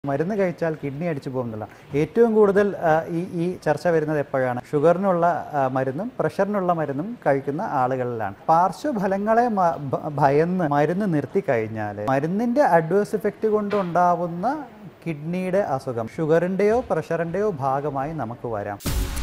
മരുന്ന് കഴിച്ചാൽ കിഡ്നി അടിച്ചു പോകുന്നില്ല ഏറ്റവും കൂടുതൽ ആ, ഈ ഈ ചർച്ച വരുന്നത് എപ്പോഴാണ് ഷുഗറിനുള്ള ആ, മരുന്നും പ്രഷറിനുള്ള മരുന്നും കഴിക്കുന്ന ആളുകളിലാണ് പാർശ്വഫലങ്ങളെ മ- ഭ- ഭയന്ന് മരുന്ന് നിർത്തി കഴിഞ്ഞാൽ മരുന്നിന്റെ അഡ്വേഴ്സ് ഇഫക്റ്റ് കൊണ്ടുണ്ടാവുന്ന കിഡ്നിയുടെ അസുഖം ഷുഗറിൻ്റെയോ പ്രഷറിൻ്റെയോ ഭാഗമായി നമുക്ക് വരാം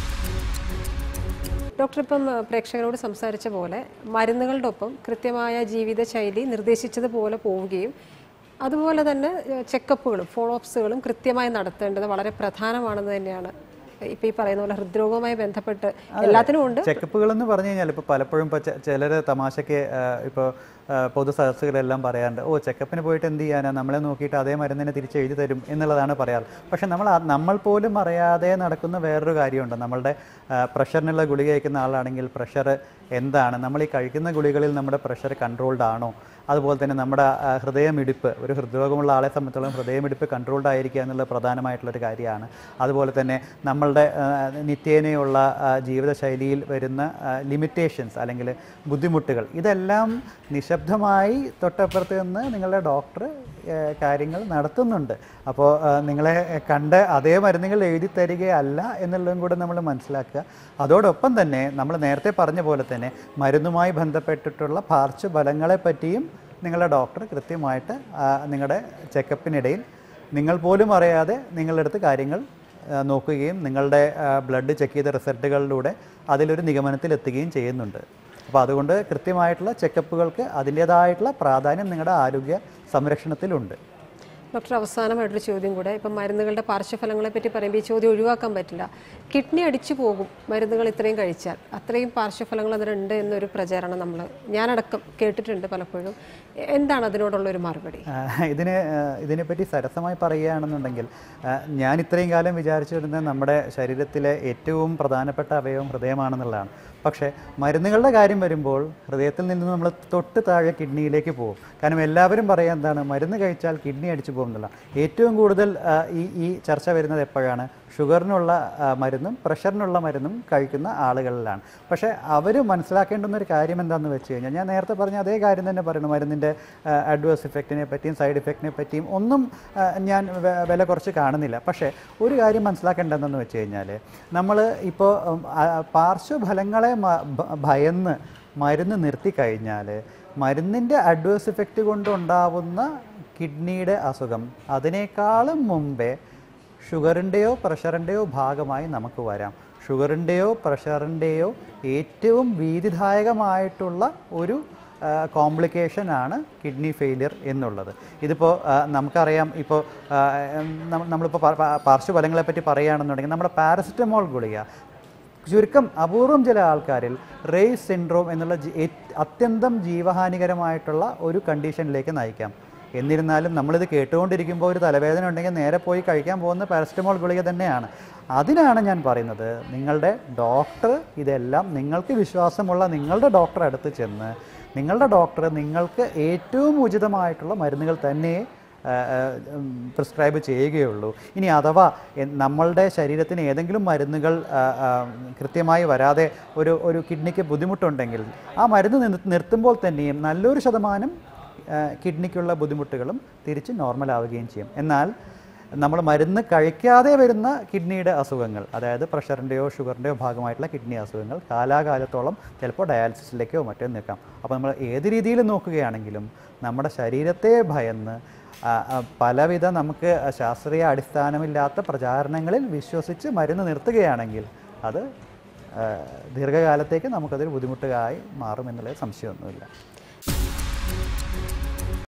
ഡോക്ടർ ഇപ്പം ഏഹ്, പ്രേക്ഷകരോട് സംസാരിച്ച പോലെ മരുന്നുകളുടെ ഒപ്പം കൃത്യമായ ജീവിതശൈലി നിർദ്ദേശിച്ചതുപോലെ പോവുകയും അതുപോലെ തന്നെ ഏഹ്, ചെക്കപ്പുകളും ഫോളോ അപ്സുകളും കൃത്യമായി നടത്തേണ്ടത് വളരെ പ്രധാനമാണെന്ന് തന്നെയാണ് ഇപ്പം ഈ പറയുന്ന പോലെ ഹൃദ്രോഗവുമായി ബന്ധപ്പെട്ട് എല്ലാത്തിനും ഉണ്ട് ചെക്കപ്പുകൾ എന്ന് പറഞ്ഞു കഴിഞ്ഞാൽ ഇപ്പോൾ പലപ്പോഴും ഇപ്പോൾ ചിലർ തമാശയ്ക്ക് ഇപ്പോൾ പൊതു സദസ്സുകളെല്ലാം പറയാറുണ്ട് ഓ ചെക്കപ്പിന് പോയിട്ട് എന്ത് ചെയ്യാനാ നമ്മളെ നോക്കിയിട്ട് അതേ മരുന്നിനെ തിരിച്ച് എഴുതി തരും എന്നുള്ളതാണ് പറയാറ് പക്ഷെ നമ്മൾ ആ- നമ്മൾ പോലും അറിയാതെ നടക്കുന്ന വേറൊരു കാര്യമുണ്ട് നമ്മളുടെ പ്രഷറിനുള്ള ഗുളിക കഴിക്കുന്ന ആളാണെങ്കിൽ പ്രഷർ എന്താണ് നമ്മൾ ഈ കഴിക്കുന്ന ഗുളികളിൽ നമ്മുടെ പ്രഷർ കൺട്രോൾഡ് ആണോ അതുപോലെ തന്നെ നമ്മുടെ ആ, ഹൃദയമിടിപ്പ് ഒരു ഹൃദ്രോഗമുള്ള ആളെ സംബന്ധിച്ചോളം ഹൃദയമിടിപ്പ് കൺട്രോൾഡ് ആയിരിക്കുക എന്നുള്ളത് പ്രധാനമായിട്ടുള്ളൊരു കാര്യമാണ് അതുപോലെ തന്നെ നമ്മളുടെ ആ, നിത്യേനയുള്ള ആ, ജീവിതശൈലിയിൽ വരുന്ന ലിമിറ്റേഷൻസ് അല്ലെങ്കിൽ ബുദ്ധിമുട്ടുകൾ ഇതെല്ലാം നിശബ്ദമായി തൊട്ടപ്പുറത്ത് നിന്ന് നിങ്ങളുടെ ഡോക്ടർ കാര്യങ്ങൾ നടത്തുന്നുണ്ട് അപ്പോൾ നിങ്ങളെ കണ്ട് അതേ മരുന്നുകൾ എഴുതി തരികയല്ല എന്നുള്ളതും കൂടെ നമ്മൾ മനസ്സിലാക്കുക അതോടൊപ്പം തന്നെ നമ്മൾ നേരത്തെ പറഞ്ഞ പോലെ തന്നെ മരുന്നുമായി ബന്ധപ്പെട്ടിട്ടുള്ള പാർശ്വഫലങ്ങളെ പറ്റിയും നിങ്ങളുടെ ഡോക്ടർ കൃത്യമായിട്ട് ആ, നിങ്ങളുടെ ചെക്കപ്പിനിടയിൽ നിങ്ങൾ പോലും അറിയാതെ നിങ്ങളുടെ അടുത്ത് കാര്യങ്ങൾ ആ, നോക്കുകയും നിങ്ങളുടെ ബ്ലഡ് ചെക്ക് ചെയ്ത റിസൾട്ടുകളിലൂടെ അതിലൊരു നിഗമനത്തിലെത്തുകയും ചെയ്യുന്നുണ്ട് അപ്പോൾ അതുകൊണ്ട് കൃത്യമായിട്ടുള്ള ചെക്കപ്പുകൾക്ക് അതിൻ്റേതായിട്ടുള്ള പ്രാധാന്യം നിങ്ങളുടെ ആരോഗ്യ സംരക്ഷണത്തിലുണ്ട് ഡോക്ടർ അവസാനമായിട്ടൊരു ചോദ്യം കൂടെ ഇപ്പം മരുന്നുകളുടെ പാർശ്വഫലങ്ങളെ പറ്റി പറയുമ്പോൾ ഈ ചോദ്യം ഒഴിവാക്കാൻ പറ്റില്ല കിഡ്നി അടിച്ചു പോകും മരുന്നുകൾ ഇത്രയും കഴിച്ചാൽ അത്രയും പാർശ്വഫലങ്ങൾ അതിനുണ്ട് എന്നൊരു പ്രചാരണം നമ്മൾ ഞാനടക്കം കേട്ടിട്ടുണ്ട് പലപ്പോഴും എ- എന്താണ് അതിനോടുള്ള ഒരു മറുപടി ആ, ഇതിന് ആ, ഇതിനെപ്പറ്റി സരസമായി പറയുകയാണെന്നുണ്ടെങ്കിൽ ആ, ഞാൻ ഇത്രയും കാലം വിചാരിച്ചിരുന്നത് നമ്മുടെ ശരീരത്തിലെ ഏറ്റവും പ്രധാനപ്പെട്ട അവയവം ഹൃദയമാണെന്നുള്ളതാണ് പക്ഷേ മരുന്നുകളുടെ കാര്യം വരുമ്പോൾ ഹൃദയത്തിൽ നിന്ന് നമ്മൾ തൊട്ട് താഴെ കിഡ്നിയിലേക്ക് പോകും കാരണം എല്ലാവരും പറയാൻ എന്താണ് മരുന്ന് കഴിച്ചാൽ കിഡ്നി അടിച്ചു പോകുന്നില്ല ഏറ്റവും കൂടുതൽ ആ, ഈ ഈ ചർച്ച വരുന്നത് എപ്പോഴാണ് ഷുഗറിനുള്ള ആ, മരുന്നും പ്രഷറിനുള്ള മരുന്നും കഴിക്കുന്ന ആളുകളിലാണ് പക്ഷേ അവർ മനസ്സിലാക്കേണ്ടുന്ന ഒരു കാര്യം എന്താണെന്ന് വെച്ച് കഴിഞ്ഞാൽ ഞാൻ നേരത്തെ പറഞ്ഞ അതേ കാര്യം തന്നെ പറയുന്നു മരുന്നിൻ്റെ അഡ്വേഴ്സ് ഇഫക്റ്റിനെ പറ്റിയും സൈഡ് ഇഫക്റ്റിനെ പറ്റിയും ഒന്നും ആ, ഞാൻ വെ- വില കുറച്ച് കാണുന്നില്ല പക്ഷേ ഒരു കാര്യം മനസ്സിലാക്കേണ്ടതെന്ന് വെച്ച് കഴിഞ്ഞാൽ നമ്മൾ ഇപ്പോൾ ഉം, ആ, പാർശ്വഫലങ്ങളെ മ- ഭ- ഭയന്ന് മരുന്ന് നിർത്തി കഴിഞ്ഞാൽ മരുന്നിൻ്റെ അഡ്വേഴ്സ് ഇഫക്റ്റ് കൊണ്ടുണ്ടാവുന്ന കിഡ്നിയുടെ അസുഖം അതിനേക്കാളും മുമ്പേ ഷുഗറിൻ്റെയോ പ്രഷറിൻ്റെയോ ഭാഗമായി നമുക്ക് വരാം ഷുഗറിൻ്റെയോ പ്രഷറിൻ്റെയോ ഏറ്റവും ഭീതിദായകമായിട്ടുള്ള ഒരു കോംപ്ലിക്കേഷൻ ആണ് കിഡ്നി ഫെയിലിയർ എന്നുള്ളത് ഇതിപ്പോൾ ആ, നമുക്കറിയാം ഇപ്പോൾ ആ, നമ്മ- നമ്മളിപ്പോൾ പാ- പാ- പാർശ്വഫലങ്ങളെ പറ്റി പറയുകയാണെന്നുണ്ടെങ്കിൽ നമ്മുടെ പാരസിറ്റമോൾ ഗുളിക ചുരുക്കം അപൂർവം ചില ആൾക്കാരിൽ റേസ് സിൻഡ്രോം എന്നുള്ള ജി- ഏറ്റ്- അത്യന്തം ജീവഹാനികരമായിട്ടുള്ള ഒരു കണ്ടീഷനിലേക്ക് നയിക്കാം എന്നിരുന്നാലും നമ്മളിത് കേട്ടുകൊണ്ടിരിക്കുമ്പോൾ ഒരു തലവേദന ഉണ്ടെങ്കിൽ നേരെ പോയി കഴിക്കാൻ പോകുന്ന പാരസിറ്റമോൾ ഗുളിക തന്നെയാണ് അതിനാണ് ഞാൻ പറയുന്നത് നിങ്ങളുടെ ഡോക്ടർ ഇതെല്ലാം നിങ്ങൾക്ക് വിശ്വാസമുള്ള നിങ്ങളുടെ ഡോക്ടർ അടുത്ത് ചെന്ന് നിങ്ങളുടെ ഡോക്ടർ നിങ്ങൾക്ക് ഏറ്റവും ഉചിതമായിട്ടുള്ള മരുന്നുകൾ തന്നെ പ്രിസ്ക്രൈബ് ചെയ്യുകയുള്ളൂ ഇനി അഥവാ എ- നമ്മളുടെ ശരീരത്തിന് ഏതെങ്കിലും മരുന്നുകൾ ആ, ആ, കൃത്യമായി വരാതെ ഒരു ഒരു കിഡ്നിക്ക് ബുദ്ധിമുട്ടുണ്ടെങ്കിൽ ആ മരുന്ന് നിർ- നിർത്തുമ്പോൾ തന്നെയും നല്ലൊരു ശതമാനം ആ, കിഡ്നിക്കുള്ള ബുദ്ധിമുട്ടുകളും തിരിച്ച് നോർമൽ ആവുകയും ചെയ്യും എന്നാൽ നമ്മൾ മരുന്ന് കഴിക്കാതെ വരുന്ന കിഡ്നിയുടെ അസുഖങ്ങൾ അതായത് പ്രഷറിൻ്റെയോ ഷുഗറിൻ്റെയോ ഭാഗമായിട്ടുള്ള കിഡ്നി അസുഖങ്ങൾ കാലാകാലത്തോളം ചിലപ്പോൾ ഡയാലിസിസിലേക്കോ മറ്റോ നിൽക്കാം അപ്പോൾ നമ്മൾ ഏത് രീതിയിൽ നോക്കുകയാണെങ്കിലും നമ്മുടെ ശരീരത്തെ ഭയന്ന് ആ, ആ, പലവിധ നമുക്ക് ശാസ്ത്രീയ അടിസ്ഥാനമില്ലാത്ത പ്രചാരണങ്ങളിൽ വിശ്വസിച്ച് മരുന്ന് നിർത്തുകയാണെങ്കിൽ അത് ആ, ദീർഘകാലത്തേക്ക് നമുക്കതൊരു ബുദ്ധിമുട്ടായി മാറുമെന്നുള്ളത് സംശയമൊന്നുമില്ല